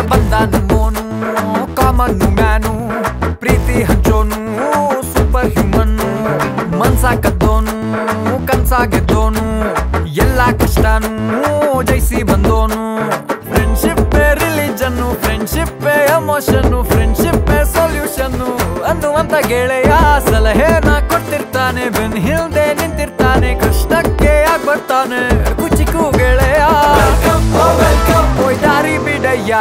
ಬಂದ ನಿಮ್ಮೋನು common man ಪ್ರೀತಿ ಹಂಚೋನು ಸೂಪರ್ ಹ್ಯೂಮನ್ ಮನ್ಸ ಕದ್ದೋನು ಕನ್ಸ ಗೆದ್ದೋನು ಎಲ್ಲ ಕಷ್ಟನು ಜಯಿಸಿ ಬಂದೋನು friendship religion friendship emotion friendship solution ಅನ್ನುವಂತ ಗೆಳೆಯ ಸಲಹೆನ ಕೊಟ್ಟಿರ್ತಾನೆ ಬೆನ್ ಹಿಂದೆ ನಿಂತಿರ್ತಾನೆ ಕಷ್ಟಕ್ಕೆ ಆಗ್ ಬರ್ತಾನೆ ಕುಚಿಕು ಗೆಳೆಯ ಹೋಯ್ ದಾರಿ ಬಿಡಯ್ಯ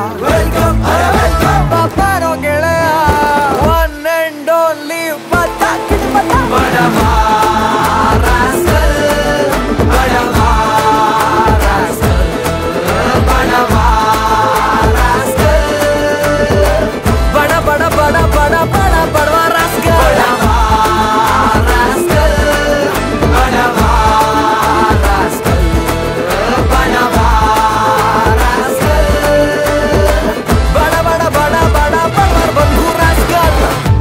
ಪಾಪನೋ ಗೆಳೆಯ ಒನ್ ಅಂಡ್ ಓನ್ಲಿ ಬಡವ rascal, ಬಡವ rascal, ಬಡವ rascal. ಬಡ ಬಡ ಬಡ ಬಡ ಬಡ ಬಡವ rascal. rascal, ಬಡವ rascal, ಬಡವ rascal. ಬಡ ಬಡ ಬಡ ಬಡ ಬಡ ಬಂಧು rascal.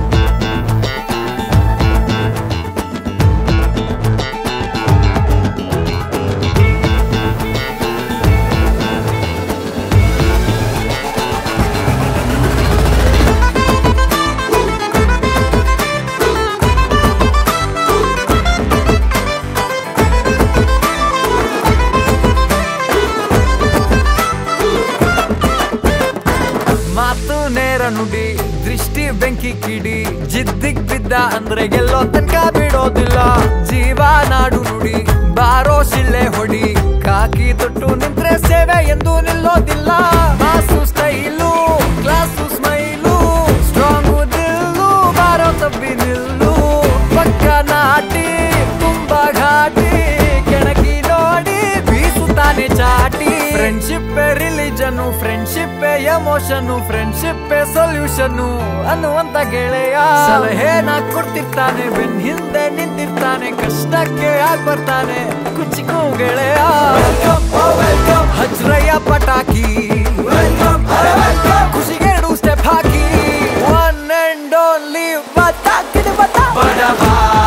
ಮಾತು ನೇರ ನುಡಿ ದೃಷ್ಟಿ ಬೆಂಕಿ ಕಿಡಿ ಜಿದ್ದಿಗ್ ಬಿದ್ದ ಅಂದ್ರೆ ಗೆಲ್ಲೋ ತನಕ ಬಿಡೋದಿಲ್ಲ ಜೀವ ನಾಡು ನುಡಿ ಬಾರೋ ಶಿಳ್ಳೆ ಹೊಡಿ ಕಾಕಿ ತೊಟ್ಟು ನಿಂತ್ರೆ ಸೇವೆ ಎಂದು ನಿಲ್ಲೋದಿಲ್ಲ mass style class smile strong ದಿಲ್ಲು ಬಾರೋ ತಬ್ಬಿ ನಿಲ್ಲು ಪಕ್ಕ ನಾಟಿ ತುಂಬಾ ಘಾಟಿ ಕೆಣಕಿ ನೋಡಿ ಬೀಸುತ್ತಾನೆ ಚಾಟಿ friendship religion friendship emotion friendship solution ಅನ್ನುವಂತ ಗೆಳೆಯ ಸಲಹೆನ ಕೊಡ್ತಿರ್ತಾನೆ ಬೆನ್ ಹಿಂದೆ ನಿಂತಿರ್ತಾನೆ ಕಷ್ಟಕ್ಕೆ ಆಗ್ ಬರ್ತಾನೆ ಕುಚಿಕು ಗೆಳೆಯ ಹಜ್ರಯ್ಯ ಪಟಾಕಿ ಖುಷಿಗೆ ಸ್ಟೆಪ್ ಹಾಕಿ ಒನ್ ಅಂಡ್ ಓನ್ಲಿ ಬತ್ತಾಕಿದ ಬತ್ತ ಬಡವ